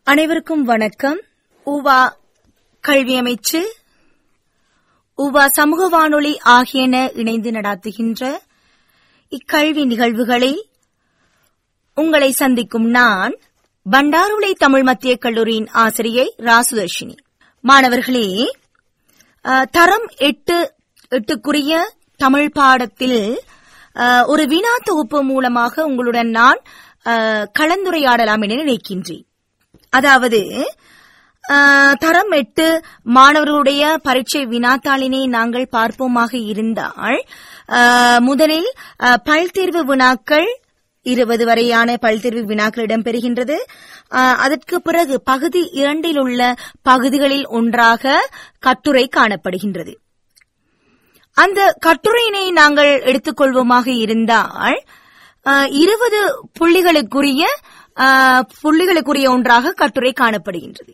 அனைவருக்கும் வணக்கம் உவா கல்வி அமைச்சு உவா சமூக வானொலி ஆகியன இணைந்து நடாத்துகின்ற இக்கல்வி நிகழ்வுகளில் உங்களை சந்திக்கும் நான் பண்டாருளை தமிழ் மத்திய கல்லூரியின் ஆசிரியை ராசுதர்ஷினி மாணவர்களே அஹ், தரம் எட்டு எட்டுக்குரிய தமிழ் பாடத்தில் அஹ், ஒரு வினா தொகுப்பு மூலமாக உங்களுடன் நான் அஹ், கலந்துரையாடலாம் என நினைக்கின்றேன் அதாவது அஹ், தரம் எட்டு மாணவர்களுடைய பரீட்சை வினாத்தாளினை நாங்கள் பார்ப்போமாக இருந்தால் அஹ், முதலில் அஹ், பல்தேர்வு வினாக்கள் இருபது வரையான பல்தேர்வு வினாக்கள் இடம்பெறுகின்றது அஹ், அதற்கு பிறகு பகுதி இரண்டில் உள்ள பகுதிகளில் ஒன்றாக கட்டுரை காணப்படுகின்றது அந்த கட்டுரையினை நாங்கள் எடுத்துக்கொள்வோமாக இருந்தால் அஹ், இருபது புள்ளிகளுக்குரிய அஹ், புள்ளிகளுக்குரிய ஒன்றாக கட்டுரை காணப்படுகின்றது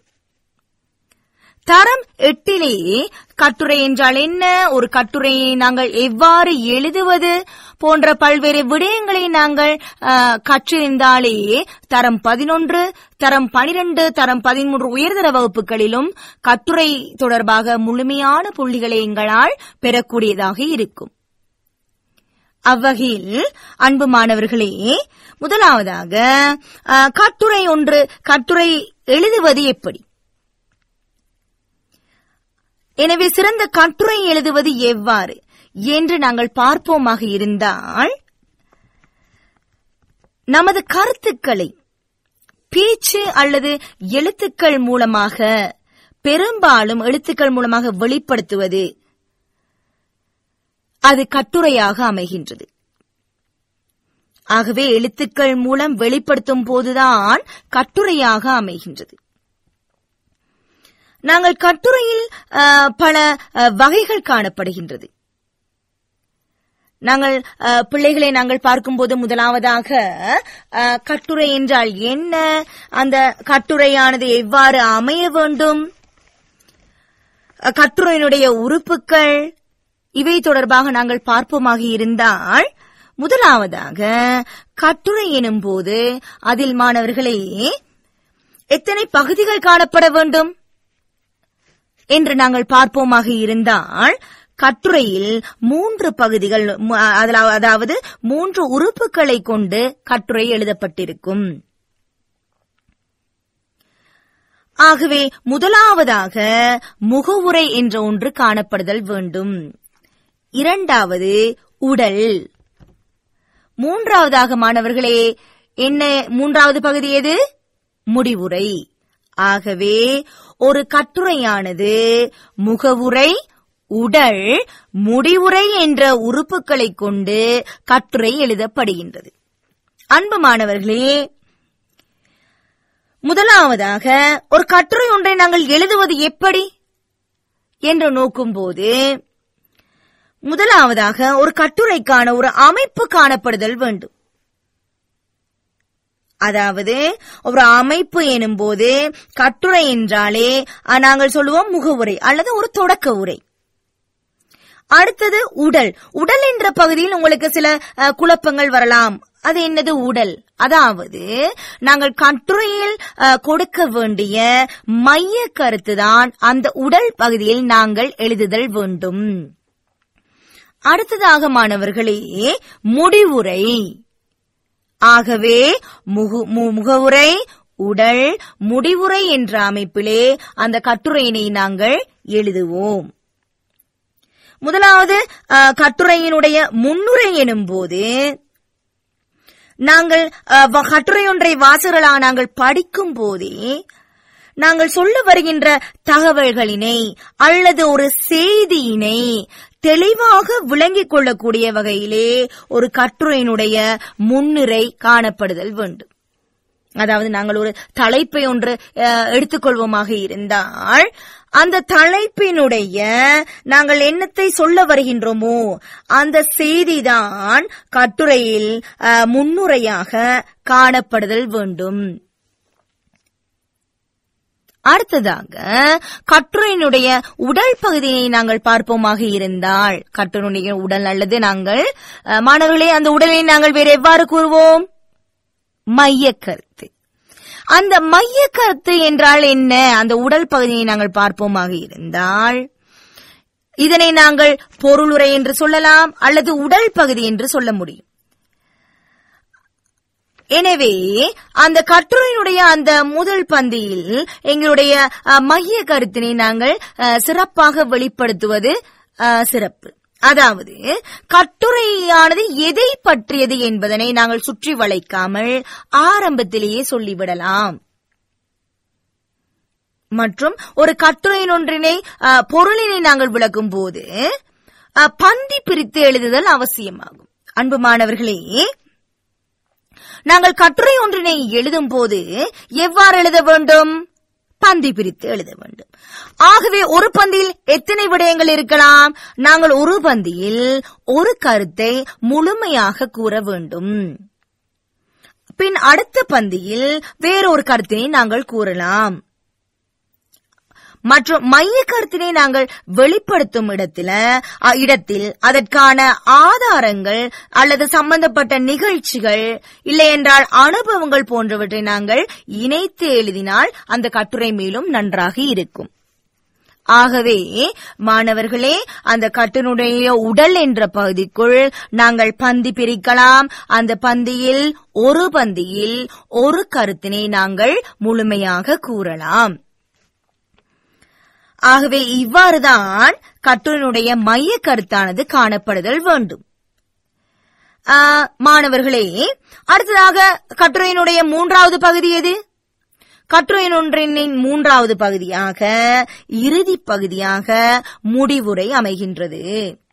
தரம் எட்டிலே கட்டுரை என்றால் என்ன ஒரு கட்டுரையை நாங்கள் எவ்வாறு எழுதுவது போன்ற பல்வேறு விடயங்களை நாங்கள் அஹ், கற்றிருந்தாலே தரம் பதினொன்று தரம் பனிரெண்டு தரம் பதிமூன்று உயர்தர வகுப்புகளிலும் கட்டுரை தொடர்பாக முழுமையான புள்ளிகளை எங்களால் பெறக்கூடியதாக இருக்கும் அவ்வகையில் அன்பு மாணவர்களே முதலாவதாக அஹ், கட்டுரை ஒன்று கட்டுரை எழுதுவது எப்படி எனவே சிறந்த கட்டுரை எழுதுவது எவ்வாறு என்று நாங்கள் பார்ப்போமாக இருந்தால் நமது கருத்துக்களை பேச்சு அல்லது எழுத்துக்கள் மூலமாக பெரும்பாலும் எழுத்துக்கள் மூலமாக வெளிப்படுத்துவது அது கட்டுரையாக அமைகின்றது ஆகவே எழுத்துக்கள் மூலம் வெளிப்படுத்தும் போதுதான் கட்டுரையாக அமைகின்றது நாங்கள் கட்டுரையில் அஹ், பல அஹ், வகைகள் காணப்படுகின்றது நாங்கள் அஹ், பிள்ளைகளை நாங்கள் பார்க்கும்போது முதலாவதாக அஹ், கட்டுரை என்றால் என்ன அந்த கட்டுரையானது எவ்வாறு அமைய வேண்டும் அஹ், கட்டுரையினுடைய உறுப்புகள் இவை தொடர்பாக நாங்கள் பார்ப்போமாக இருந்தால் முதலாவதாக கட்டுரை எனும் போது அதில் மாணவர்களே எத்தனை பகுதிகள் காணப்பட வேண்டும் என்று நாங்கள் பார்ப்போமாக இருந்தால் கட்டுரையில் மூன்று பகுதிகள் மு- அதலா- அதாவது மூன்று உறுப்புகளை கொண்டு கட்டுரை எழுதப்பட்டிருக்கும் ஆகவே முதலாவதாக முகவுரை என்ற ஒன்று காணப்படுதல் வேண்டும் இரண்டாவது உடல் மூன்றாவதாக மாணவர்களே என்ன மூன்றாவது பகுதி எது முடிவுரை ஆகவே ஒரு கட்டுரையானது முகவுரை உடல் முடிவுரை என்ற உறுப்புகளை கொண்டு கட்டுரை எழுதப்படுகின்றது அன்பு மாணவர்களே முதலாவதாக ஒரு கட்டுரை ஒன்றை நாங்கள் எழுதுவது எப்படி என்று நோக்கும்போது முதலாவதாக ஒரு கட்டுரைக்கான ஒரு அமைப்பு காணப்படுதல் வேண்டும் அதாவது ஒரு அமைப்பு எனும்போது கட்டுரை என்றாலே அஹ், நாங்கள் சொல்லுவோம் முகவுரை அல்லது ஒரு தொடக்க உரை அடுத்தது உடல் உடல் என்ற பகுதியில் உங்களுக்கு சில அஹ், குழப்பங்கள் வரலாம் அது என்னது உடல் அதாவது நாங்கள் கட்டுரையில் அஹ், கொடுக்க வேண்டிய மைய கருத்துதான் அந்த உடல் பகுதியில் நாங்கள் எழுதுதல் வேண்டும் அடுத்ததாக மாணவர்களே முடிவுரை ஆகவே முகு- மு- முகவுரை உடல் முடிவுரை என்ற அமைப்பிலே அந்த கட்டுரையினை நாங்கள் எழுதுவோம் முதலாவது அஹ், கட்டுரையினுடைய முன்னுரை எனும்போது நாங்கள் அஹ், வ- கட்டுரையொன்றை வாசகர்களாக நாங்கள் படிக்கும் போதே நாங்கள் சொல்ல வருகின்ற தகவல்களினை அல்லது ஒரு செய்தியினை தெளிவாக விளங்கிக் கொள்ளக்கூடிய வகையிலே ஒரு கட்டுரையினுடைய முன்னுரை காணப்படுதல் வேண்டும் அதாவது நாங்கள் ஒரு தலைப்பை ஒன்று அஹ், எடுத்துக்கொள்வோமாக இருந்தால் அந்த தலைப்பினுடைய நாங்கள் என்னத்தை சொல்ல வருகின்றோமோ அந்த செய்திதான் கட்டுரையில் அஹ், முன்னுரையாக காணப்படுதல் வேண்டும் அடுத்ததாக கட்டுரையினுடைய உடல் பகுதியை நாங்கள் பார்ப்போமாக இருந்தால் கட்டுரையினுடைய உடல் அல்லது நாங்கள் அஹ், மாணவர்களே அந்த உடலை நாங்கள் வேறு எவ்வாறு கூறுவோம் மைய கருத்து அந்த மைய கருத்து என்றால் என்ன அந்த உடல் பகுதியை நாங்கள் பார்ப்போமாக இருந்தால் இதனை நாங்கள் பொருளுரை என்று சொல்லலாம் அல்லது உடல் பகுதி என்று சொல்ல முடியும் எனவே அந்த கட்டுரையினுடைய அந்த முதல் பந்தியில் எங்களுடைய அஹ், மைய கருத்தினை நாங்கள் அஹ், சிறப்பாக வெளிப்படுத்துவது அஹ், சிறப்பு அதாவது கட்டுரையானது எதை பற்றியது என்பதனை நாங்கள் சுற்றி வளைக்காமல் ஆரம்பத்திலேயே சொல்லிவிடலாம் மற்றும் ஒரு கட்டுரையின் ஒன்றினை அஹ், பொருளினை நாங்கள் விளக்கும் போது அஹ், பந்தி பிரித்து எழுதுதல் அவசியமாகும் அன்பு மாணவர்களே நாங்கள் கட்டுரை ஒன்றினை எழுதும் போது எவ்வாறு எழுத வேண்டும் பந்தி பிரித்து எழுத வேண்டும் ஆகவே ஒரு பந்தியில் எத்தனை விடயங்கள் இருக்கலாம் நாங்கள் ஒரு பந்தியில் ஒரு கருத்தை முழுமையாக கூற வேண்டும் பின் அடுத்த பந்தியில் வேறொரு கருத்தினை நாங்கள் கூறலாம் மற்றும் மைய கருத்தினை நாங்கள் வெளிப்படுத்தும் இடத்துல அ, இடத்தில் அதற்கான ஆதாரங்கள் அல்லது சம்பந்தப்பட்ட நிகழ்ச்சிகள் இல்லை என்றால் அனுபவங்கள் போன்றவற்றை நாங்கள் இணைத்து எழுதினால் அந்த கட்டுரை மேலும் நன்றாக இருக்கும் ஆகவே மாணவர்களே அந்த கட்டினுடைய உடல் என்ற பகுதிக்குள் நாங்கள் பந்தி பிரிக்கலாம் அந்த பந்தியில் ஒரு பந்தியில் ஒரு கருத்தினை நாங்கள் முழுமையாக கூறலாம் ஆகவே இவ்வாறுதான் கட்டுரையினுடைய மைய கருத்தானது காணப்படுதல் வேண்டும் ஆ, மாணவர்களே அடுத்ததாக கட்டுரையினுடைய மூன்றாவது பகுதி எது கட்டுரையின் ஒன்றின் மூன்றாவது பகுதியாக இறுதி பகுதியாக முடிவுரை அமைகின்றது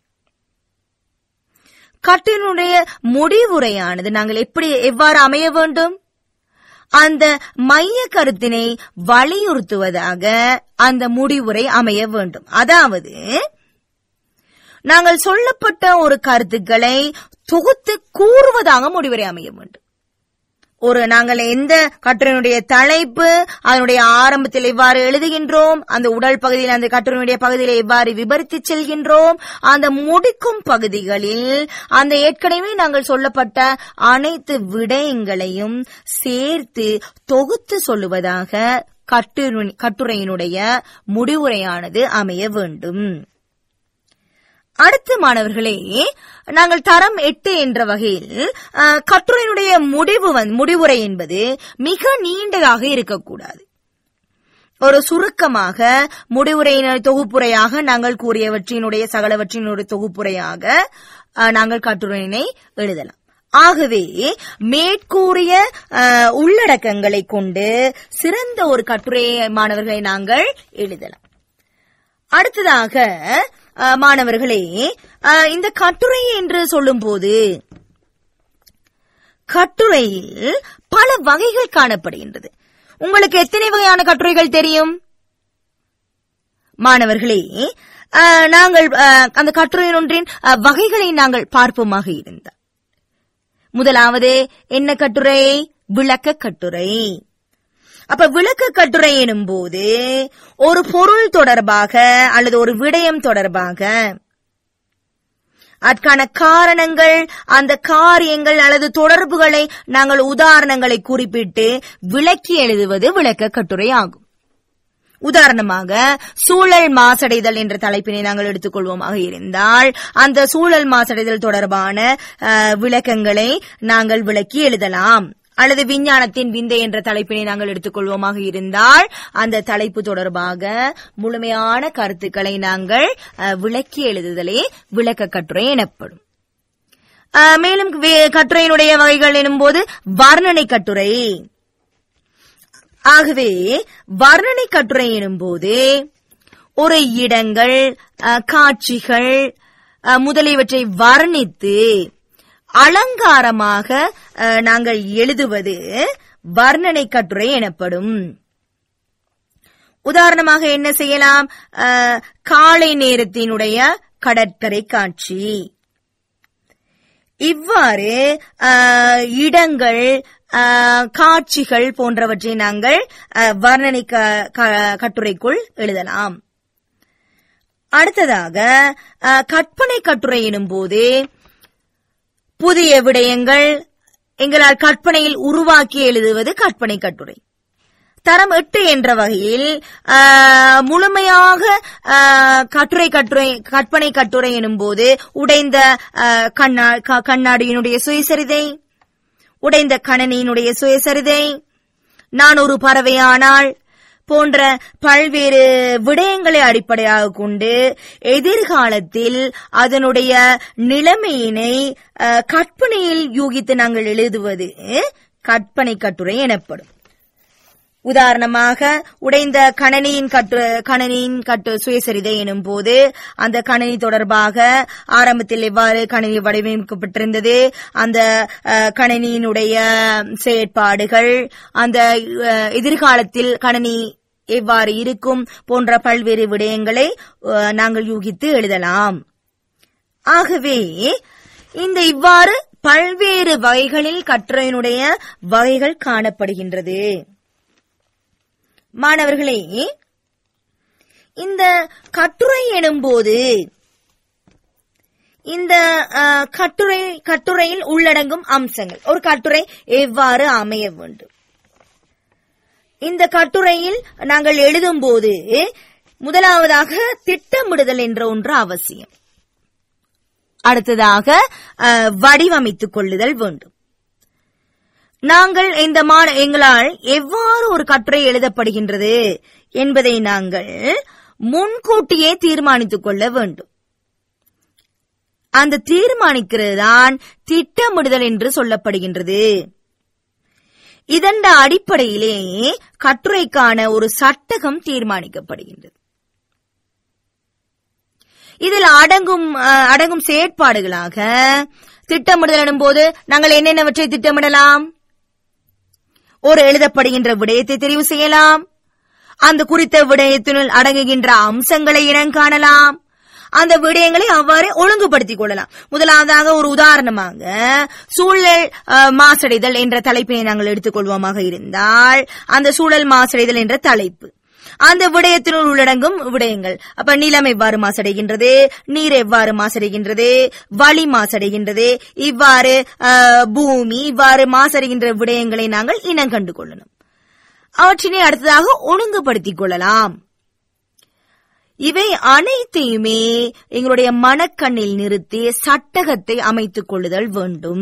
கட்டினுடைய முடிவுரையானது நாங்கள் எப்படி எவ்வாறு அமைய வேண்டும் அந்த மைய கருத்தினை வலியுறுத்துவதாக அந்த முடிவுரை அமைய வேண்டும் அதாவது நாங்கள் சொல்லப்பட்ட ஒரு கருத்துக்களை தொகுத்து கூறுவதாக முடிவுரை அமைய வேண்டும் ஒரு நாங்கள் எந்த கட்டுரையினுடைய தலைப்பு அதனுடைய ஆரம்பத்தில் எவ்வாறு எழுதுகின்றோம் அந்த உடல் பகுதியில் அந்த கட்டுரையினுடைய பகுதியில் எவ்வாறு விபரித்து செல்கின்றோம் அந்த முடிக்கும் பகுதிகளில் அந்த ஏற்கனவே நாங்கள் சொல்லப்பட்ட அனைத்து விடயங்களையும் சேர்த்து தொகுத்து சொல்லுவதாக கட்டுரை- கட்டுரையினுடைய முடிவுரையானது அமைய வேண்டும் அடுத்து மாணவர்களே நாங்கள் தரம் எட்டு என்ற வகையில் அஹ், கட்டுரையினுடைய முடிவு வந்து- முடிவுரை என்பது மிக நீண்டதாக இருக்கக்கூடாது ஒரு சுருக்கமாக முடிவுரையினர் தொகுப்புரையாக நாங்கள் கூறியவற்றினுடைய சகலவற்றினுடைய தொகுப்புரையாக அஹ், நாங்கள் கட்டுரையினை எழுதலாம் ஆகவே மேற்கூறிய அஹ், உள்ளடக்கங்களை கொண்டு சிறந்த ஒரு கட்டுரையை மாணவர்களை நாங்கள் எழுதலாம் அடுத்ததாக அஹ், மாணவர்களே அஹ், இந்த கட்டுரை என்று சொல்லும்போது கட்டுரையில் பல வகைகள் காணப்படுகின்றது உங்களுக்கு எத்தனை வகையான கட்டுரைகள் தெரியும் மாணவர்களே அஹ், நாங்கள் அஹ், அந்த கட்டுரையின் ஒன்றின் அஹ், வகைகளை நாங்கள் பார்ப்போமாக இருந்தால் முதலாவது என்ன கட்டுரை விளக்க கட்டுரை அப்ப விளக்க கட்டுரை எனும் போது ஒரு பொருள் தொடர்பாக அல்லது ஒரு விடயம் தொடர்பாக அதற்கான காரணங்கள் அந்த காரியங்கள் அல்லது தொடர்புகளை நாங்கள் உதாரணங்களை குறிப்பிட்டு விளக்கி எழுதுவது விளக்க கட்டுரை ஆகும் உதாரணமாக சூழல் மாசடைதல் என்ற தலைப்பினை நாங்கள் எடுத்துக்கொள்வோமாக இருந்தால் அந்த சூழல் மாசடைதல் தொடர்பான அஹ், விளக்கங்களை நாங்கள் விளக்கி எழுதலாம் அல்லது விஞ்ஞானத்தின் விந்தை என்ற தலைப்பினை நாங்கள் எடுத்துக்கொள்வோமாக இருந்தால் அந்த தலைப்பு தொடர்பாக முழுமையான கருத்துக்களை நாங்கள் அஹ், விளக்கி எழுதுதலே விளக்க கட்டுரை எனப்படும் அஹ், மேலும் வே- கட்டுரையினுடைய வகைகள் எனும்போது வர்ணனை கட்டுரை ஆகவே வர்ணனை கட்டுரை எனும்போது ஒரு இடங்கள் அஹ், காட்சிகள் அஹ், முதலியவற்றை வர்ணித்து அலங்காரமாக அஹ், நாங்கள் எழுதுவது வர்ணனை கட்டுரை எனப்படும் உதாரணமாக என்ன செய்யலாம் அஹ், காலை நேரத்தினுடைய கடற்கரை காட்சி இவ்வாறு அஹ், இடங்கள் அஹ், காட்சிகள் போன்றவற்றை நாங்கள் அஹ், வர்ணனை க- க- கட்டுரைக்குள் எழுதலாம் அடுத்ததாக அஹ், கற்பனை கட்டுரை எனும் போது புதிய விடயங்கள் எங்களால் கற்பனையில் உருவாக்கி எழுதுவது கற்பனை கட்டுரை தரம் எட்டு என்ற வகையில் ஆ, முழுமையாக ஆ, கட்டுரை கட்டுரை கற்பனை கட்டுரை எனும் போது உடைந்த ஆ, கண்ணா க- கண்ணாடியினுடைய சுயசரிதை உடைந்த கணனியினுடைய சுயசரிதை நான் ஒரு பறவையானால் போன்ற பல்வேறு விடயங்களை அடிப்படையாக கொண்டு எதிர்காலத்தில் அதனுடைய நிலைமையினை அஹ், கற்பனையில் யூகித்து நாங்கள் எழுதுவது கற்பனை கட்டுரை எனப்படும் உதாரணமாக உடைந்த கணனியின் கட்டு கணனியின் கட்டு சுயசரிதை எனும் போது அந்த கணனி தொடர்பாக ஆரம்பத்தில் எவ்வாறு கணனி வடிவமைக்கப்பட்டிருந்தது அந்த அஹ், கணனியினுடைய செயற்பாடுகள் அந்த அஹ், எதிர்காலத்தில் கணனி எவ்வாறு இருக்கும் போன்ற பல்வேறு விடயங்களை அஹ், நாங்கள் யூகித்து எழுதலாம் ஆகவே இந்த இவ்வாறு பல்வேறு வகைகளில் கட்டுரையினுடைய வகைகள் காணப்படுகின்றது மாணவர்களே இந்த கட்டுரை எனும்போது இந்த அஹ், கட்டுரை கட்டுரையில் உள்ளடங்கும் அம்சங்கள் ஒரு கட்டுரை எவ்வாறு அமைய வேண்டும் இந்த கட்டுரையில் நாங்கள் எழுதும்போது முதலாவதாக திட்டமிடுதல் என்ற ஒன்று அவசியம் அடுத்ததாக அஹ், வடிவமைத்துக் கொள்ளுதல் வேண்டும் நாங்கள் இந்த மா எங்களால் எவ்வாறு ஒரு கட்டுரை எழுதப்படுகின்றது என்பதை நாங்கள் முன்கூட்டியே தீர்மானித்துக் கொள்ள வேண்டும் அந்த தீர்மானிக்கிறது தான் திட்டமிடுதல் என்று சொல்லப்படுகின்றது இதன் அடிப்படையிலே கட்டுரைக்கான ஒரு சட்டகம் தீர்மானிக்கப்படுகின்றது இதில் அடங்கும் அஹ், அடங்கும் செயற்பாடுகளாக திட்டமிடுதல் எனும்போது நாங்கள் என்னென்னவற்றை திட்டமிடலாம் ஒரு எழுதப்படுகின்ற விடயத்தை தெரிவு செய்யலாம் அந்த குறித்த விடயத்தினுள் அடங்குகின்ற அம்சங்களை இனங்காணலாம் அந்த விடயங்களை அவ்வாறு ஒழுங்குபடுத்திக் கொள்ளலாம் முதலாவதாக ஒரு உதாரணமாக சூழல் அஹ், மாசடைதல் என்ற தலைப்பினை நாங்கள் எடுத்துக்கொள்வோமாக இருந்தால் அந்த சூழல் மாசடைதல் என்ற தலைப்பு அந்த விடயத்தினுள் உள்ளடங்கும் விடயங்கள் அப்ப நிலம் எவ்வாறு மாசடைகின்றது நீர் எவ்வாறு மாசடைகின்றது வளி மாசடைகின்றது இவ்வாறு அஹ், பூமி இவ்வாறு மாசடைகின்ற விடயங்களை நாங்கள் இனம் கண்டு கொள்ளணும் அவற்றினை அடுத்ததாக ஒழுங்குபடுத்திக் கொள்ளலாம் இவை அனைத்தையுமே எங்களுடைய மனக்கண்ணில் நிறுத்தி சட்டகத்தை அமைத்துக் கொள்ளுதல் வேண்டும்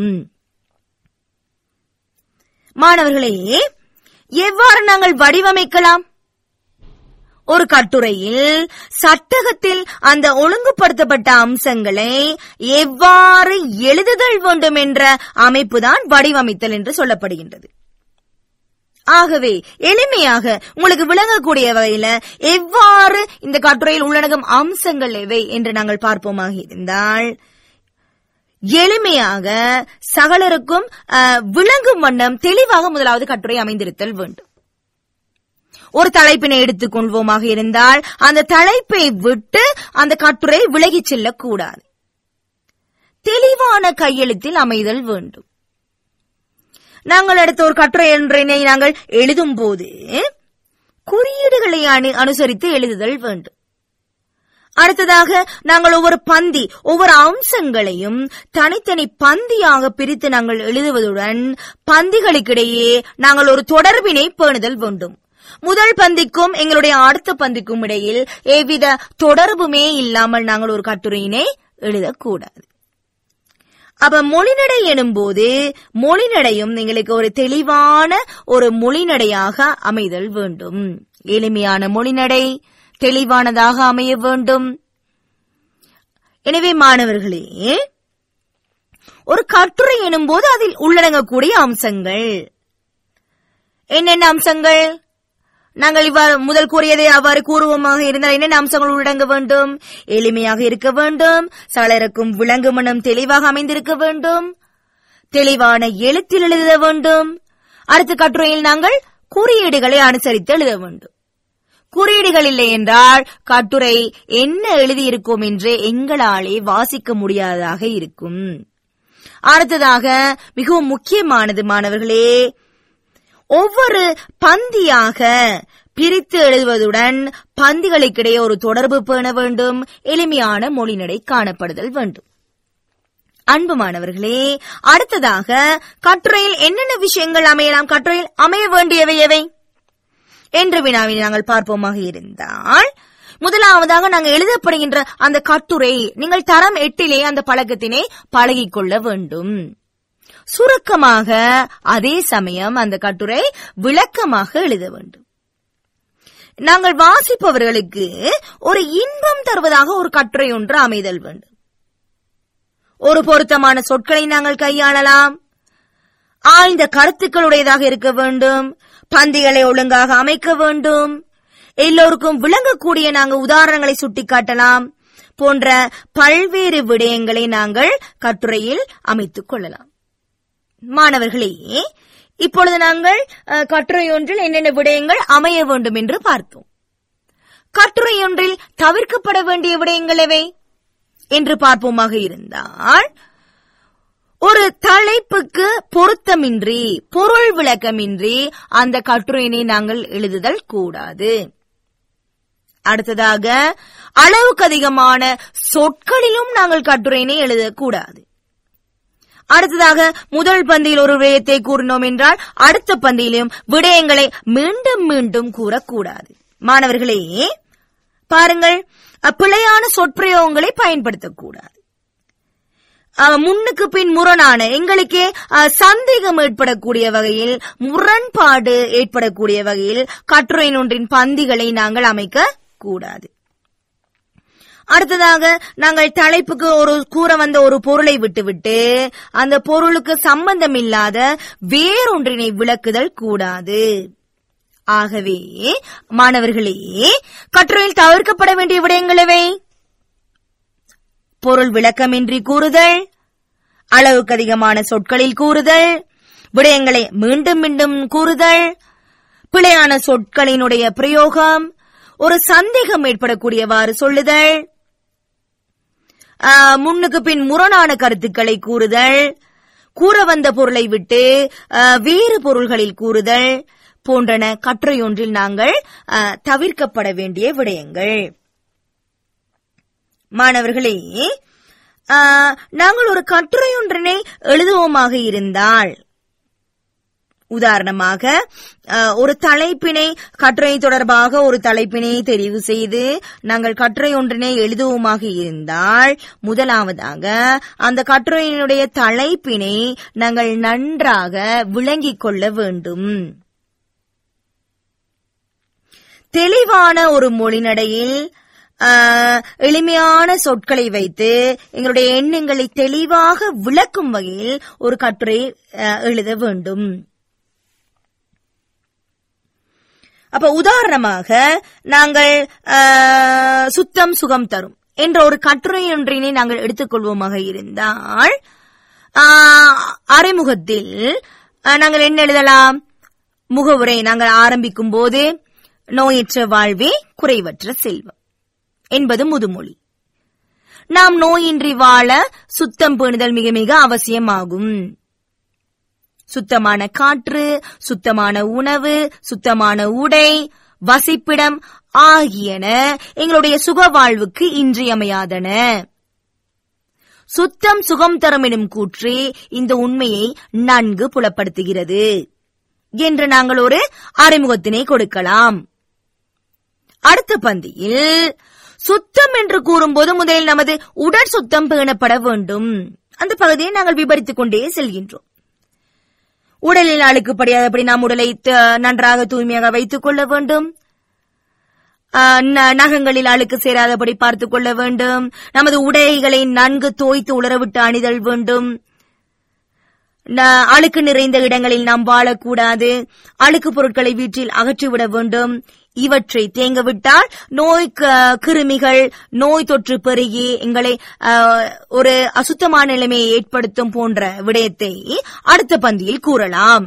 மாணவர்களே எவ்வாறு நாங்கள் வடிவமைக்கலாம் ஒரு கட்டுரையில் சட்டகத்தில் அந்த ஒழுங்குபடுத்தப்பட்ட அம்சங்களை எவ்வாறு எழுதுதல் வேண்டும் என்ற அமைப்புதான் வடிவமைத்தல் என்று சொல்லப்படுகின்றது ஆகவே எளிமையாக உங்களுக்கு விளங்கக்கூடிய வகையில எவ்வாறு இந்த கட்டுரையில் உள்ளடங்கும் அம்சங்கள் எவை என்று நாங்கள் பார்ப்போமாக இருந்தால் எளிமையாக சகலருக்கும் அஹ், விளங்கும் வண்ணம் தெளிவாக முதலாவது கட்டுரை அமைந்திருத்தல் வேண்டும் ஒரு தலைப்பினை எடுத்துக் கொள்வோமாக இருந்தால் அந்த தலைப்பை விட்டு அந்த கட்டுரை விலகிச் செல்லக்கூடாது தெளிவான கையெழுத்தில் அமைதல் வேண்டும் நாங்கள் அடுத்த ஒரு கட்டுரை ஒன்றினை நாங்கள் எழுதும் போது குறியீடுகளை அணு அனுசரித்து எழுதுதல் வேண்டும் அடுத்ததாக நாங்கள் ஒவ்வொரு பந்தி ஒவ்வொரு அம்சங்களையும் தனித்தனி பந்தியாக பிரித்து நாங்கள் எழுதுவதுடன் பந்திகளுக்கிடையே நாங்கள் ஒரு தொடர்பினை பேணுதல் வேண்டும் முதல் பந்திக்கும் எங்களுடைய அடுத்த பந்திக்கும் இடையில் எவ்வித தொடர்புமே இல்லாமல் நாங்கள் ஒரு கட்டுரையினை எழுதக்கூடாது அப்ப மொழிநடை எனும்போது மொழிநடையும் எங்களுக்கு ஒரு தெளிவான ஒரு மொழிநடையாக அமைதல் வேண்டும் எளிமையான மொழிநடை தெளிவானதாக அமைய வேண்டும் எனவே மாணவர்களே ஒரு கட்டுரை எனும்போது அதில் உள்ளடங்கக்கூடிய அம்சங்கள் என்னென்ன அம்சங்கள் நாங்கள் இவ்வாறு முதல் கூறியதை அவ்வாறு கூறுவோமாக இருந்தால் என்னென்ன அம்சங்கள் உள்ளடங்க வேண்டும் எளிமையாக இருக்க வேண்டும் சலருக்கும் விளங்கு மனம் தெளிவாக அமைந்திருக்க வேண்டும் தெளிவான எழுத்தில் எழுத வேண்டும் அடுத்த கட்டுரையில் நாங்கள் குறியீடுகளை அனுசரித்து எழுத வேண்டும் குறியீடுகள் இல்லை என்றால் கட்டுரை என்ன எழுதியிருக்கோம் என்று எங்களாலே வாசிக்க முடியாததாக இருக்கும் அடுத்ததாக மிகவும் முக்கியமானது மாணவர்களே ஒவ்வொரு பந்தியாக பிரித்து எழுதுவதுடன் பந்திகளுக்கிடையே ஒரு தொடர்பு பேண வேண்டும் எளிமையான மொழிநடை காணப்படுதல் வேண்டும் அன்பு மாணவர்களே அடுத்ததாக கட்டுரையில் என்னென்ன விஷயங்கள் அமையலாம் கட்டுரையில் அமைய வேண்டியவை எவை என்ற வினாவினை நாங்கள் பார்ப்போமாக இருந்தால் முதலாவதாக நாங்கள் எழுதப்படுகின்ற அந்த கட்டுரை நீங்கள் தரம் எட்டிலே அந்த பழக்கத்தினை பழகிக் கொள்ள வேண்டும் சுருக்கமாக அதே சமயம் அந்த கட்டுரை விளக்கமாக எழுத வேண்டும் நாங்கள் வாசிப்பவர்களுக்கு ஒரு இன்பம் தருவதாக ஒரு கட்டுரை ஒன்று அமைதல் வேண்டும் ஒரு பொருத்தமான சொற்களை நாங்கள் கையாளலாம் ஆழ்ந்த கருத்துக்களுடையதாக இருக்க வேண்டும் பந்திகளை ஒழுங்காக அமைக்க வேண்டும் எல்லோருக்கும் விளங்கக்கூடிய நாங்கள் உதாரணங்களை சுட்டிக்காட்டலாம் போன்ற பல்வேறு விடயங்களை நாங்கள் கட்டுரையில் அமைத்துக் கொள்ளலாம் மாணவர்களே இப்பொழுது நாங்கள் அஹ், கட்டுரை ஒன்றில் என்னென்ன விடயங்கள் அமைய வேண்டும் என்று பார்த்தோம் கட்டுரை ஒன்றில் தவிர்க்கப்பட வேண்டிய விடயங்கள் எவை என்று பார்ப்போமாக இருந்தால் ஒரு தலைப்புக்கு பொருத்தமின்றி பொருள் விளக்கமின்றி அந்த கட்டுரையினை நாங்கள் எழுதுதல் கூடாது அடுத்ததாக அளவுக்கு அதிகமான சொற்களிலும் நாங்கள் கட்டுரையினை எழுதக்கூடாது அடுத்ததாக முதல் பந்தியில் ஒரு விடயத்தை கூறினோம் என்றால் அடுத்த பந்தியிலும் விடயங்களை மீண்டும் மீண்டும் கூறக்கூடாது மாணவர்களே பாருங்கள் அஹ், பிழையான சொற்பிரயோகங்களை பயன்படுத்தக்கூடாது அஹ், முன்னுக்கு பின் முரணான எங்களுக்கே அஹ், சந்தேகம் ஏற்படக்கூடிய வகையில் முரண்பாடு ஏற்படக்கூடிய வகையில் கட்டுரை ஒன்றின் பந்திகளை நாங்கள் அமைக்க கூடாது அடுத்ததாக நாங்கள் தலைப்புக்கு ஒரு கூற வந்த ஒரு பொருளை விட்டுவிட்டு அந்த பொருளுக்கு சம்பந்தம் இல்லாத வேறொன்றினை விளக்குதல் கூடாது ஆகவே மாணவர்களே கட்டுரையில் தவிர்க்கப்பட வேண்டிய விடயங்கள் எவை பொருள் விளக்கமின்றி கூறுதல் அளவுக்கு அதிகமான சொற்களில் கூறுதல் விடயங்களை மீண்டும் மீண்டும் கூறுதல் பிழையான சொற்களினுடைய பிரயோகம் ஒரு சந்தேகம் ஏற்படக்கூடியவாறு சொல்லுதல் ஆ, முன்னுக்கு பின் முரணான கருத்துக்களை கூறுதல் கூற வந்த பொருளை விட்டு ஆ, வேறு பொருள்களில் கூறுதல் போன்றன கட்டுரையொன்றில் நாங்கள் ஆ, தவிர்க்கப்பட வேண்டிய விடயங்கள் மாணவர்களே ஆ, நாங்கள் ஒரு கட்டுரையொன்றினை எழுதுவோமாக இருந்தால் உதாரணமாக அஹ், ஒரு தலைப்பினை கட்டுரை தொடர்பாக ஒரு தலைப்பினை தெரிவு செய்து நாங்கள் கட்டுரை ஒன்றினை எழுதுவோமாக இருந்தால் முதலாவதாக அந்த கட்டுரையினுடைய தலைப்பினை நாங்கள் நன்றாக விளங்கிக் கொள்ள வேண்டும் தெளிவான ஒரு மொழிநடையில் ஆஹ், எளிமையான சொற்களை வைத்து எங்களுடைய எண்ணங்களை தெளிவாக விளக்கும் வகையில் ஒரு கட்டுரை ஆஹ், எழுத வேண்டும் அப்ப உதாரணமாக நாங்கள் ஆஹ், சுத்தம் சுகம் தரும் என்ற ஒரு கட்டுரை ஒன்றினை நாங்கள் எடுத்துக்கொள்வோமாக இருந்தால் ஆஹ், அறிமுகத்தில் ஆஹ், நாங்கள் என்ன எழுதலாம் முகவுரை நாங்கள் ஆரம்பிக்கும் போது நோயற்ற வாழ்வே குறைவற்ற செல்வம் என்பது முதுமொழி நாம் நோயின்றி வாழ சுத்தம் பேணுதல் மிக மிக அவசியமாகும் சுத்தமான காற்று சுத்தமான உணவு சுத்தமான உடை வசிப்பிடம் ஆகியன எங்களுடைய சுக வாழ்வுக்கு இன்றியமையாதன சுத்தம் சுகம் தரும் எனும் கூற்று இந்த உண்மையை நன்கு புலப்படுத்துகிறது என்று நாங்கள் ஒரு அறிமுகத்தினை கொடுக்கலாம் அடுத்த பந்தியில் சுத்தம் என்று கூறும்போது முதலில் நமது உடல் சுத்தம் பேணப்பட வேண்டும் அந்த பகுதியை நாங்கள் விவரித்துக் கொண்டே செல்கின்றோம் உடலில் அழுக்குப்படியாதபடி நாம் உடலை த- நன்றாக தூய்மையாக வைத்துக் கொள்ள வேண்டும் ஆஹ் ந- நகங்களில் அழுக்கு சேராதபடி பார்த்துக் கொள்ள வேண்டும் நமது உடைகளை நன்கு தோய்த்து உலரவிட்டு அணிதல் வேண்டும் ந- அழுக்கு நிறைந்த இடங்களில் நாம் வாழக்கூடாது அழுக்கு பொருட்களை வீட்டில் அகற்றிவிட வேண்டும் இவற்றை தேங்க விட்டால் நோய் க- கிருமிகள் நோய் தொற்று பெருகி எங்களை ஆஹ், ஒரு அசுத்தமான நிலைமையை ஏற்படுத்தும் போன்ற விடயத்தை அடுத்த பந்தியில் கூறலாம்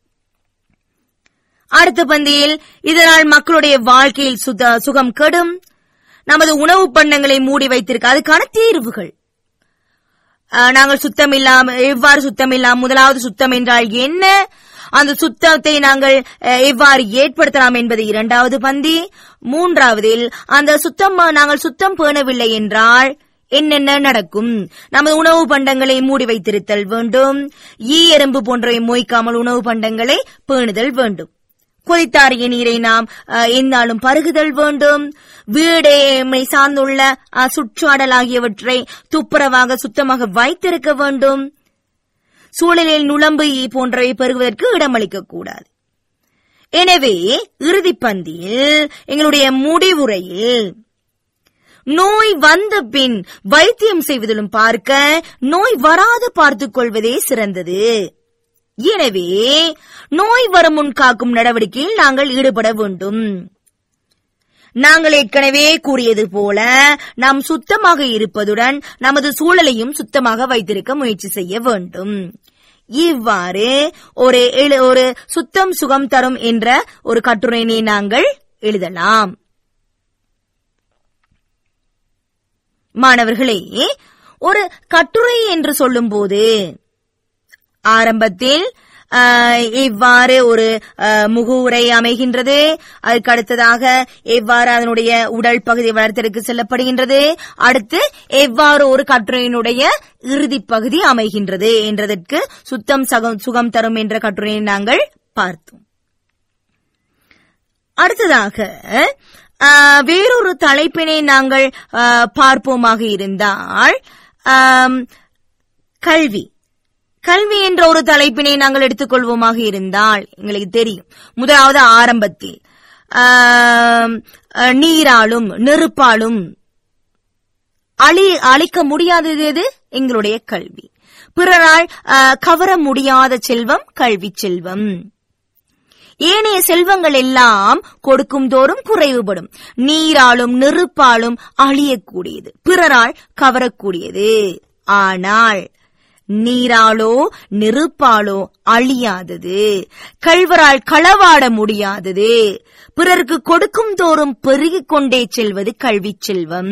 அடுத்த பந்தியில் இதனால் மக்களுடைய வாழ்க்கையில் சுத சுகம் கெடும் நமது உணவு பண்டங்களை மூடி வைத்திருக்க அதுக்கான தீர்வுகள் ஆஹ், நாங்கள் சுத்தம் இல்லாம எவ்வாறு சுத்தம் இல்லாம முதலாவது சுத்தம் என்றால் என்ன அந்த சுத்தத்தை நாங்கள் அஹ், எவ்வாறு ஏற்படுத்தலாம் என்பது இரண்டாவது பந்தி மூன்றாவதில் அந்த சுத்தம் நாங்கள் சுத்தம் பேணவில்லை என்றால் என்னென்ன நடக்கும் நமது உணவு பண்டங்களை மூடி வைத்திருத்தல் வேண்டும் ஈ எறும்பு போன்றவை மோய்க்காமல் உணவு பண்டங்களை பேணுதல் வேண்டும் கொதித்தாரிய நீரை நாம் அஹ், எந்நாளும் பருகுதல் வேண்டும் வீடை சார்ந்துள்ள அஹ், சுற்றாடல் ஆகியவற்றை துப்புரவாக சுத்தமாக வைத்திருக்க வேண்டும் சூழலில் நுளம்பு ஈ போன்றவை பெருகுவதற்கு இடமளிக்க கூடாது எனவே இறுதிப் பந்தியில் எங்களுடைய முடிவுரையில் நோய் வந்த பின் வைத்தியம் செய்வதிலும் பார்க்க நோய் வராது பார்த்துக் கொள்வதே சிறந்தது எனவே நோய் வரும் முன் காக்கும் நடவடிக்கையில் நாங்கள் ஈடுபட வேண்டும் நாங்கள் ஏற்கனவே கூறியது போல நாம் சுத்தமாக இருப்பதுடன் நமது சூழலையும் சுத்தமாக வைத்திருக்க முயற்சி செய்ய வேண்டும் இவ்வாறு ஒரு எழு- ஒரு சுத்தம் சுகம் தரும் என்ற ஒரு கட்டுரையினை நாங்கள் எழுதலாம் மாணவர்களே ஒரு கட்டுரை என்று சொல்லும்போது ஆரம்பத்தில் ஆஹ், எவ்வாறு ஒரு ஆஹ், முகவுரை அமைகின்றது அதுக்கு அடுத்ததாக எவ்வாறு அதனுடைய உடல் பகுதி வளர்த்தெடுக்கு செல்லப்படுகின்றது அடுத்து எவ்வாறு ஒரு கட்டுரையினுடைய இறுதிப் பகுதி அமைகின்றது என்றதற்கு சுத்தம் சகம் சுகம் தரும் என்ற கட்டுரையை நாங்கள் பார்த்தோம் அடுத்ததாக ஆஹ், வேறொரு தலைப்பினை நாங்கள் ஆஹ், பார்ப்போமாக இருந்தால் ஆம், கல்வி கல்வி என்ற ஒரு தலைப்பினை நாங்கள் எடுத்துக்கொள்வோமாக இருந்தால் எங்களுக்கு தெரியும் முதலாவது ஆரம்பத்தில் ஆம், அஹ், நீராலும் நெருப்பாலும் அழி அழிக்க முடியாதது எது எங்களுடைய கல்வி பிறரால் அஹ், கவர முடியாத செல்வம் கல்வி செல்வம் ஏனைய செல்வங்கள் எல்லாம் கொடுக்கும் தோறும் குறைவுபடும் நீராலும் நெருப்பாலும் அழியக்கூடியது பிறரால் கவரக்கூடியது ஆனால் நீராலோ நெருப்பாலோ அழியாதது கள்வரால் களவாட முடியாதது பிறருக்கு கொடுக்கும் தோறும் பெருகிக் கொண்டே செல்வது கல்விச் செல்வம்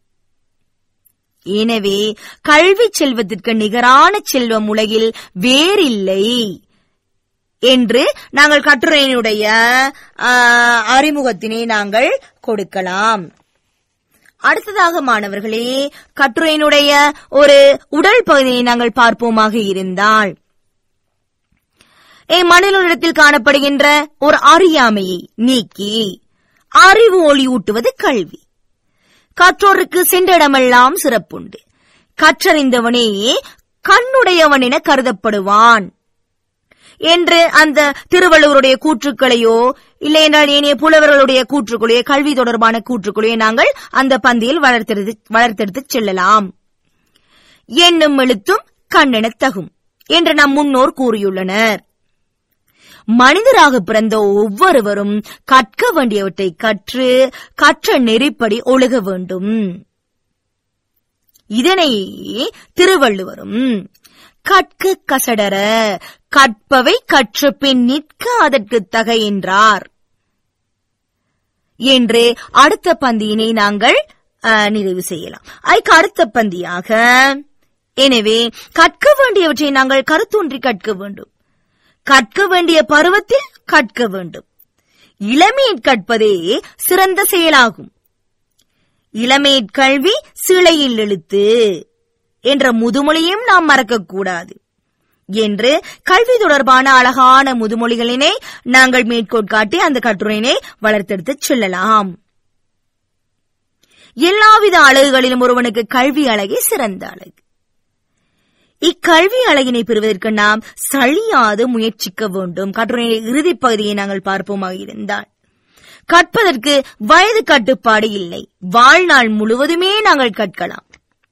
எனவே கல்வி செல்வத்திற்கு நிகரான செல்வம் உலகில் வேறில்லை என்று நாங்கள் கட்டுரையினுடைய ஆ, அறிமுகத்தினை நாங்கள் கொடுக்கலாம் அடுத்ததாக மாணவர்களே கட்டுரையினுடைய ஒரு உடல் பகுதியை நாங்கள் பார்ப்போமாக இருந்தால் மனிதனிடத்தில் காணப்படுகின்ற ஒரு அறியாமையை நீக்கி அறிவு ஒளி ஊட்டுவது கல்வி கற்றோருக்கு சென்ற இடமெல்லாம் சிறப்புண்டு கற்றறிந்தவனே கண்ணுடையவன் என கருதப்படுவான் என்று அந்த திருவள்ளுவருடைய கூற்றுக்களையோ இல்லை என்றால் ஏனைய புலவர்களுடைய கூற்றுக்களையோ கல்வி தொடர்பான கூற்றுக்களையோ நாங்கள் அந்த பந்தியில் வளர்த்தெடுத்து வளர்த்தெடுத்துச் செல்லலாம் எண்ணும் எழுத்தும் கண்ணெனத் தகும் என்று நம் முன்னோர் கூறியுள்ளனர் மனிதராக பிறந்த ஒவ்வொருவரும் கற்க வேண்டியவற்றை கற்று கற்ற நெறிப்படி ஒழுக வேண்டும் இதனை திருவள்ளுவரும் கற்க கசடர கற்பவை கற்ற பின் நிற்க அதற்கு தக என்றார் என்று அடுத்த பந்தியினை நாங்கள் அஹ், நிறைவு செய்யலாம் அதுக்கு அடுத்த பந்தியாக எனவே கற்க வேண்டியவற்றை நாங்கள் கருத்தொன்றி கற்க வேண்டும் கற்க வேண்டிய பருவத்தில் கற்க வேண்டும் இளமையில் கற்பதே சிறந்த செயலாகும் இளமையற் கல்வி சிலையில் எழுத்து என்ற முதுமொழியும் நாம் மறக்கக்கூடாது என்று கல்வி தொடர்பான அழகான முதுமொழிகளினை நாங்கள் மேற்கோள் காட்டி அந்த கட்டுரையினை வளர்த்தெடுத்துச் செல்லலாம் எல்லாவித அழகுகளிலும் ஒருவனுக்கு கல்வி அழகே சிறந்த அழகு இக்கல்வி அழகினை பெறுவதற்கு நாம் சளியாது முயற்சிக்க வேண்டும் கட்டுரையின் இறுதிப் பகுதியை நாங்கள் பார்ப்போமாக இருந்தால் கற்பதற்கு வயது கட்டுப்பாடு இல்லை வாழ்நாள் முழுவதுமே நாங்கள் கற்கலாம்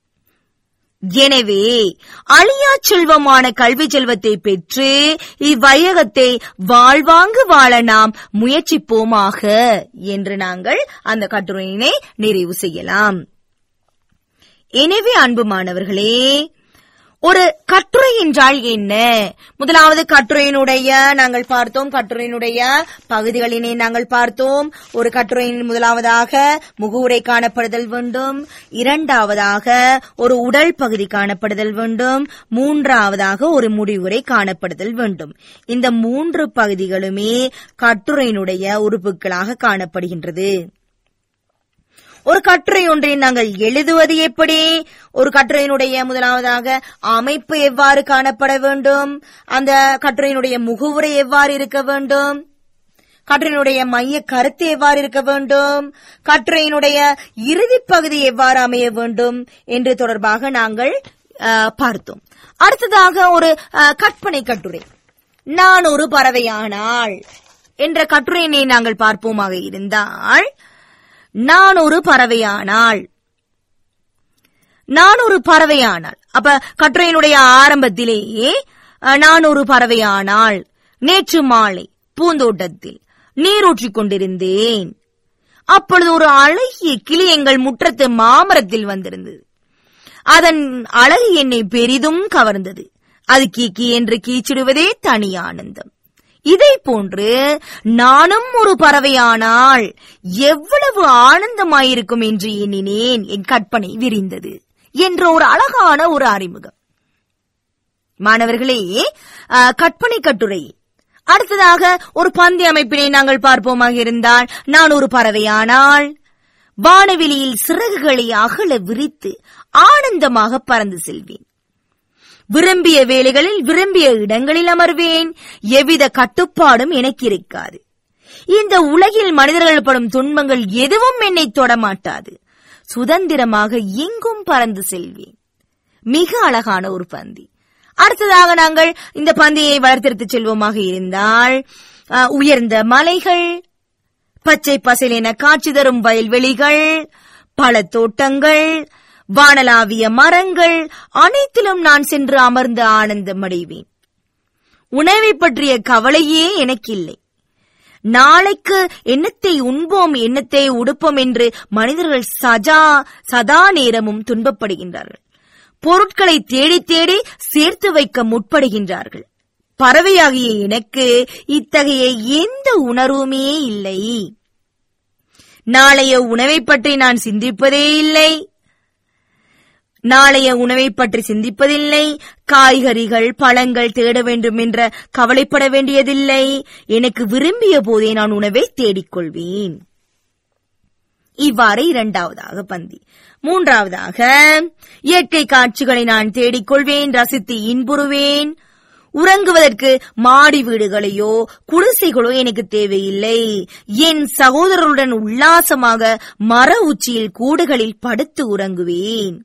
எனவே அழியா செல்வமான கல்வி செல்வத்தை பெற்று இவ்வையகத்தை வாழ்வாங்கு வாழ நாம் முயற்சிப்போமாக என்று நாங்கள் அந்த கட்டுரையினை நிறைவு செய்யலாம் எனவே அன்பு மாணவர்களே ஒரு கட்டுரை என்றால் என்ன முதலாவது கட்டுரையினுடைய நாங்கள் பார்த்தோம் கட்டுரையினுடைய பகுதிகளினை நாங்கள் பார்த்தோம் ஒரு கட்டுரையின் முதலாவதாக முகவுரை காணப்படுதல் வேண்டும் இரண்டாவதாக ஒரு உடல் பகுதி காணப்படுதல் வேண்டும் மூன்றாவதாக ஒரு முடிவுரை காணப்படுதல் வேண்டும் இந்த மூன்று பகுதிகளுமே கட்டுரையினுடைய உறுப்புகளாக காணப்படுகின்றது ஒரு கட்டுரை ஒன்றை நாங்கள் எழுதுவது எப்படி ஒரு கட்டுரையினுடைய முதலாவதாக அமைப்பு எவ்வாறு காணப்பட வேண்டும் அந்த கட்டுரையினுடைய முகவுரை எவ்வாறு இருக்க வேண்டும் கட்டுரையினுடைய மைய கருத்து எவ்வாறு இருக்க வேண்டும் கட்டுரையினுடைய இறுதிப் பகுதி எவ்வாறு அமைய வேண்டும் என்று தொடர்பாக நாங்கள் அஹ், பார்த்தோம் அடுத்ததாக ஒரு அஹ், கற்பனை கட்டுரை நான் ஒரு பறவையானால் என்ற கட்டுரையினை நாங்கள் பார்ப்போமாக இருந்தால் நான் ஒரு பறவையானால் நான் ஒரு பறவையானால் அப்ப கட்டுரையினுடைய ஆரம்பத்திலேயே அஹ், நான் ஒரு பறவையானால் நேற்று மாலை பூந்தோட்டத்தில் நீரூற்றிக் கொண்டிருந்தேன் அப்பொழுது ஒரு அழகிய கிளி எங்கள் முற்றத்து மாமரத்தில் வந்திருந்தது அதன் அழகு என்னை பெரிதும் கவர்ந்தது அது கீக்கி என்று கீச்சிடுவதே தனி ஆனந்தம் இதை போன்று நானும் ஒரு பறவையானால் எவ்வளவு ஆனந்தமாயிருக்கும் என்று எண்ணினேன் என் கற்பனை விரிந்தது என்ற ஒரு அழகான ஒரு அறிமுகம் மாணவர்களே அஹ், கற்பனை கட்டுரை அடுத்ததாக ஒரு பந்தி அமைப்பினை நாங்கள் பார்ப்போமாக இருந்தால் நான் ஒரு பறவையானால் வானவெளியில் சிறகுகளை அகல விரித்து ஆனந்தமாக பறந்து செல்வேன் விரும்பிய வேலைகளில் விரும்பிய இடங்களில் அமர்வேன் எவ்வித கட்டுப்பாடும் எனக்கு இருக்காது இந்த உலகில் மனிதர்கள் படும் துன்பங்கள் எதுவும் என்னை தொடமாட்டாது சுதந்திரமாக எங்கும் பறந்து செல்வேன் மிக அழகான ஒரு பந்தி அடுத்ததாக நாங்கள் இந்த பந்தியை வளர்த்தெடுத்துச் செல்வோமாக இருந்தால் அஹ், உயர்ந்த மலைகள் பச்சை பசேலென காட்சி தரும் வயல்வெளிகள் பல தோட்டங்கள் வானலாவிய மரங்கள் அனைத்திலும் நான் சென்று அமர்ந்து ஆனந்தம் அடைவேன் உணவை பற்றிய கவலையே எனக்கில்லை நாளைக்கு எண்ணத்தை உண்போம் எண்ணத்தை உடுப்போம் என்று மனிதர்கள் சஜா சதா நேரமும் துன்பப்படுகின்றார்கள் பொருட்களை தேடி தேடி சேர்த்து வைக்க முற்படுகின்றார்கள் பறவையாகிய எனக்கு இத்தகைய எந்த உணர்வுமே இல்லை நாளைய உணவை பற்றி நான் சிந்திப்பதே இல்லை நாளைய உணவை பற்றி சிந்திப்பதில்லை காய்கறிகள் பழங்கள் தேட வேண்டும் என்ற கவலைப்பட வேண்டியதில்லை எனக்கு விரும்பிய போதே நான் உணவை தேடிக்கொள்வேன் இவ்வாறு இரண்டாவதாக பந்தி மூன்றாவதாக இயற்கை காட்சிகளை நான் தேடிக்கொள்வேன் ரசித்து இன்புறுவேன் உறங்குவதற்கு மாடி வீடுகளையோ குடிசைகளோ எனக்கு தேவையில்லை என் சகோதரருடன் உல்லாசமாக மர உச்சியில் கூடுகளில் படுத்து உறங்குவேன்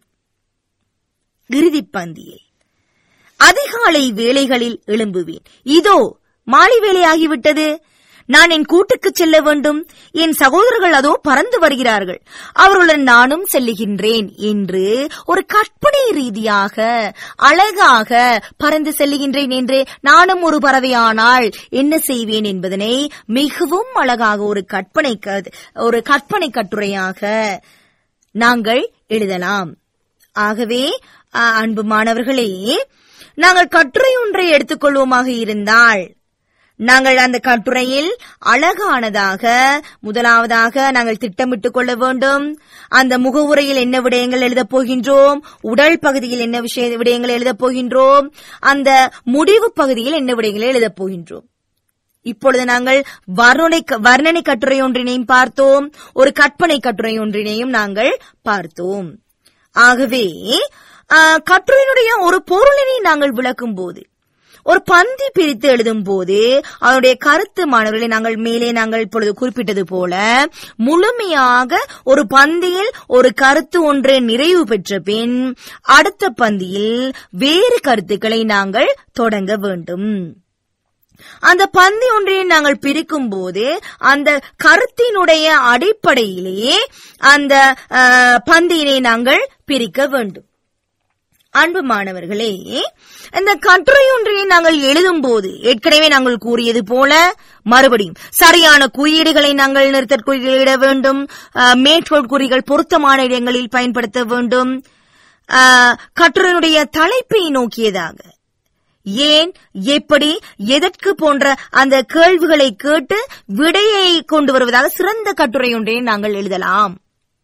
இறுதிப் பந்தியை அதிகாலை வேளைகளில் எழும்புவேன் இதோ மாலை வேலையாகிவிட்டது நான் என் கூட்டுக்கு செல்ல வேண்டும் என் சகோதரர்கள் அதோ பறந்து வருகிறார்கள் அவர்களுடன் நானும் செல்லுகின்றேன் என்று ஒரு கற்பனை ரீதியாக அழகாக பறந்து செல்லுகின்றேன் என்று நானும் ஒரு பறவையானால் என்ன செய்வேன் என்பதனை மிகவும் அழகாக ஒரு கற்பனை க- ஒரு கற்பனை கட்டுரையாக நாங்கள் எழுதலாம் ஆகவே அ, அன்பு மாணவர்களே நாங்கள் கட்டுரை ஒன்றை எடுத்துக்கொள்வோமாக இருந்தால் நாங்கள் அந்த கட்டுரையில் அழகானதாக முதலாவதாக நாங்கள் திட்டமிட்டுக் கொள்ள வேண்டும் அந்த முகவுரையில் என்ன விடயங்கள் எழுதப் போகின்றோம் உடல் பகுதியில் என்ன விஷய விடயங்கள் எழுதப் போகின்றோம் அந்த முடிவு பகுதியில் என்ன விடயங்களை எழுதப் போகின்றோம் இப்பொழுது நாங்கள் வர்ணனை வர்ணனை கட்டுரை ஒன்றினையும் பார்த்தோம் ஒரு கற்பனை கட்டுரை ஒன்றினையும் நாங்கள் பார்த்தோம் ஆகவே ஆ, கட்டுரையினுடைய ஒரு பொருளினை நாங்கள் விளக்கும் போது ஒரு பந்தி பிரித்து எழுதும் போது அதனுடைய கருத்து மாணவர்களை நாங்கள் மேலே நாங்கள் இப்பொழுது குறிப்பிட்டது போல முழுமையாக ஒரு பந்தியில் ஒரு கருத்து ஒன்று நிறைவு பெற்ற பின் அடுத்த பந்தியில் வேறு கருத்துக்களை நாங்கள் தொடங்க வேண்டும் அந்த பந்தி ஒன்றை நாங்கள் பிரிக்கும் போது அந்த கருத்தினுடைய அடிப்படையிலேயே அந்த அஹ், பந்தியினை நாங்கள் பிரிக்க வேண்டும் அன்பு மாணவர்களே இந்த கட்டுரை ஒன்றை நாங்கள் எழுதும் போது ஏற்கனவே நாங்கள் கூறியது போல மறுபடியும் சரியான குறியீடுகளை நாங்கள் நிறுத்தற் குறியிட வேண்டும் அஹ், மேற்கோள் குறிகள் பொருத்தமான இடங்களில் பயன்படுத்த வேண்டும் அஹ், கட்டுரையினுடைய தலைப்பை நோக்கியதாக ஏன் எப்படி எதற்கு போன்ற அந்த கேள்விகளை கேட்டு விடையை கொண்டு வருவதாக சிறந்த கட்டுரை ஒன்றை நாங்கள் எழுதலாம்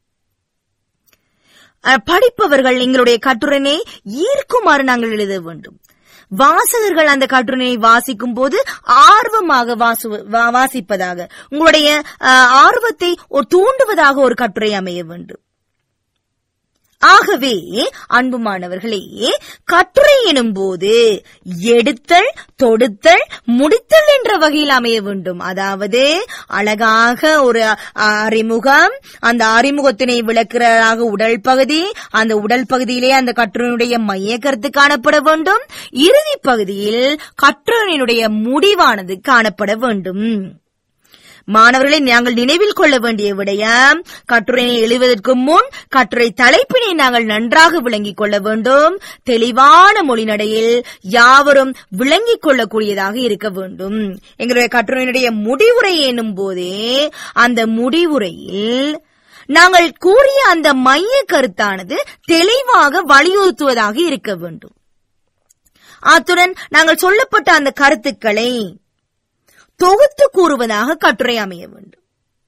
அஹ், படிப்பவர்கள் எங்களுடைய கட்டுரையை ஈர்க்குமாறு நாங்கள் எழுத வேண்டும் வாசகர்கள் அந்த கட்டுரையை வாசிக்கும் போது ஆர்வமாக வாசு- வா- வாசிப்பதாக உங்களுடைய அஹ், ஆர்வத்தை ஒரு தூண்டுவதாக ஒரு கட்டுரை அமைய வேண்டும் ஆகவே அன்புமானவர்களே கட்டுரை எனும் போது எடுத்தல் தொடுத்தல் முடித்தல் என்ற வகையில் அமைய வேண்டும் அதாவது அழகாக ஒரு அறிமுகம் அந்த அறிமுகத்தினை விளக்குறதாக உடல் பகுதி அந்த உடல் பகுதியிலே அந்த கட்டுரையினுடைய மைய கருத்து காணப்பட வேண்டும் இறுதி பகுதியில் கட்டுரையினுடைய முடிவானது காணப்பட வேண்டும் மாணவர்களை நாங்கள் நினைவில் கொள்ள வேண்டிய விடயம் கட்டுரையை எழுதுவதற்கு முன் கட்டுரை தலைப்பினை நாங்கள் நன்றாக விளங்கிக் கொள்ள வேண்டும் தெளிவான மொழிநடையில் யாவரும் விளங்கிக் கொள்ளக்கூடியதாக இருக்க வேண்டும் எங்களுடைய கட்டுரையினுடைய முடிவுரை என்னும் போதே அந்த முடிவுரையில் நாங்கள் கூறிய அந்த மைய கருத்தானது தெளிவாக வலியுறுத்துவதாக இருக்க வேண்டும் அத்துடன் நாங்கள் சொல்லப்பட்ட அந்த கருத்துக்களை தொகுத்து கூறுவதாக கட்டுரை அமைய வேண்டும்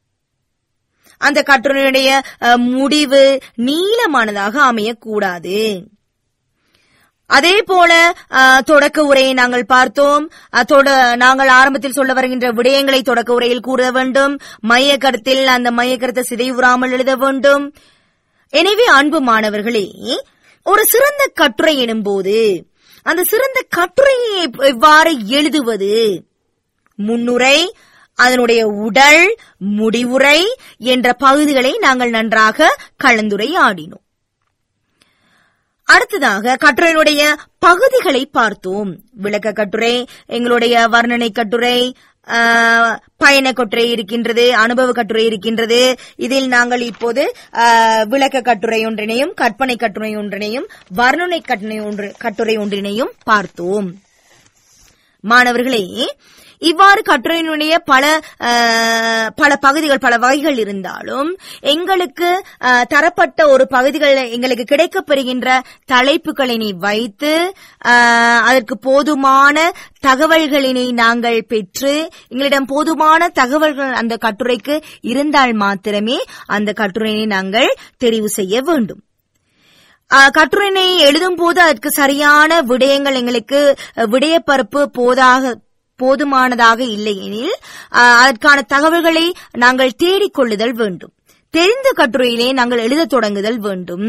அந்த கட்டுரையுடைய முடிவு நீளமானதாக அமையக்கூடாது அதே போல தொடக்க உரையை நாங்கள் பார்த்தோம் நாங்கள் ஆரம்பத்தில் சொல்ல வருகின்ற விடயங்களை தொடக்க உரையில் கூற வேண்டும் மைய கருத்தில் அந்த மைய கருத்தை சிதைவுறாமல் எழுத வேண்டும் எனவே அன்பு மாணவர்களே ஒரு சிறந்த கட்டுரை எனும் போது அந்த சிறந்த கட்டுரையை எவ்வாறு எழுதுவது முன்னுரை அதனுடைய உடல் முடிவுரை என்ற பகுதிகளை நாங்கள் நன்றாக கலந்துரையாடினோம் அடுத்ததாக கட்டுரையினுடைய பகுதிகளை பார்த்தோம் விளக்க கட்டுரை எங்களுடைய வர்ணனை கட்டுரை பயண கட்டுரை இருக்கின்றது அனுபவ கட்டுரை இருக்கின்றது இதில் நாங்கள் இப்போது விளக்க கட்டுரை ஒன்றினையும் கற்பனை கட்டுரை ஒன்றினையும் வர்ணனை கட்டுரை ஒன்று கட்டுரை ஒன்றினையும் பார்த்தோம் மாணவர்களே இவ்வாறு கட்டுரையினுடைய பல பல பகுதிகள் பல வகைகள் இருந்தாலும் எங்களுக்கு தரப்பட்ட ஒரு பகுதிகள் எங்களுக்கு கிடைக்கப்பெறுகின்ற தலைப்புகளினை வைத்து அதற்கு போதுமான தகவல்களினை நாங்கள் பெற்று எங்களிடம் போதுமான தகவல்கள் அந்த கட்டுரைக்கு இருந்தால் மாத்திரமே அந்த கட்டுரையை நாங்கள் தெரிவு செய்ய வேண்டும் கட்டுரையினை எழுதும் போது அதற்கு சரியான விடயங்கள் எங்களுக்கு விடயப்பரப்பு போதாக போதுமானதாக இல்லை எனில் அதற்கான தகவல்களை நாங்கள் தேடிக்கொள்ளுதல் வேண்டும் தெரிந்த கட்டுரையிலே நாங்கள் எழுதத் தொடங்குதல் வேண்டும்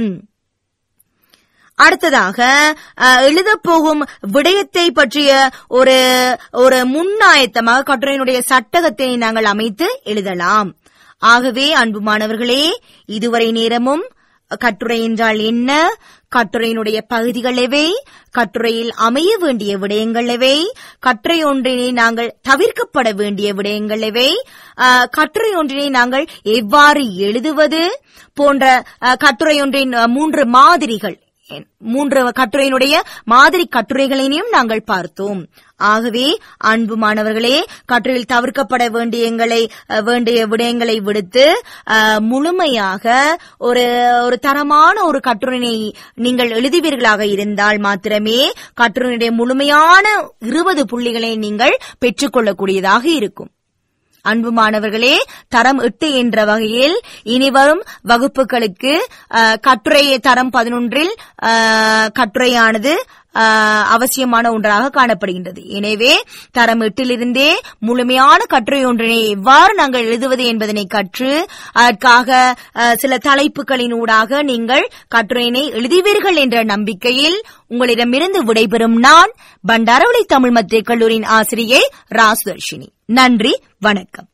அடுத்ததாக எழுதப் போகும் விடயத்தை பற்றிய ஒரு ஒரு முன்னாயத்தமாக கட்டுரையினுடைய சட்டகத்தை நாங்கள் அமைத்து எழுதலாம் ஆகவே அன்பு மாணவர்களே இதுவரை நேரமும் கட்டுரை என்றால் என்ன கட்டுரையினுடைய பகுதிகள் எவை கட்டுரையில் அமைய வேண்டிய விடயங்கள் எவை கட்டுரை ஒன்றினை நாங்கள் தவிர்க்கப்பட வேண்டிய விடயங்கள் எவை கட்டுரை ஒன்றினை நாங்கள் எவ்வாறு எழுதுவது போன்ற கட்டுரை ஒன்றின் மூன்று மாதிரிகள் மூன்று கட்டுரையினுடைய மாதிரி கட்டுரைகளையும் நாங்கள் பார்த்தோம் ஆகவே அன்பு மாணவர்களே கட்டுரையில் தவிர்க்கப்பட வேண்டியங்களை வேண்டிய விடயங்களை விடுத்து முழுமையாக ஒரு ஒரு தரமான ஒரு கட்டுரையை நீங்கள் எழுதுவீர்களாக இருந்தால் மாத்திரமே கட்டுரையினுடைய முழுமையான இருபது புள்ளிகளை நீங்கள் பெற்றுக்கொள்ளக்கூடியதாக இருக்கும் அன்பு மாணவர்களே தரம் எட்டு என்ற வகையில் இனிவரும் வகுப்புகளுக்கு கட்டுரை தரம் பதினொன்றில் கட்டுரையானது அவசியமான ஒன்றாக காணப்படுகின்றது எனவே தரம் எட்டிலிருந்தே முழுமையான கட்டுரை ஒன்றினை எவ்வாறு நாங்கள் எழுதுவது என்பதனை கற்று அதற்காக சில தலைப்புகளின் ஊடாக நீங்கள் கட்டுரையினை எழுதுவீர்கள் என்ற நம்பிக்கையில் உங்களிடமிருந்து விடைபெறும் நான் பண்டாரவளை தமிழ் மத்திய கல்லூரியின் ஆசிரியை ராசுதர்ஷினி நன்றி வணக்கம்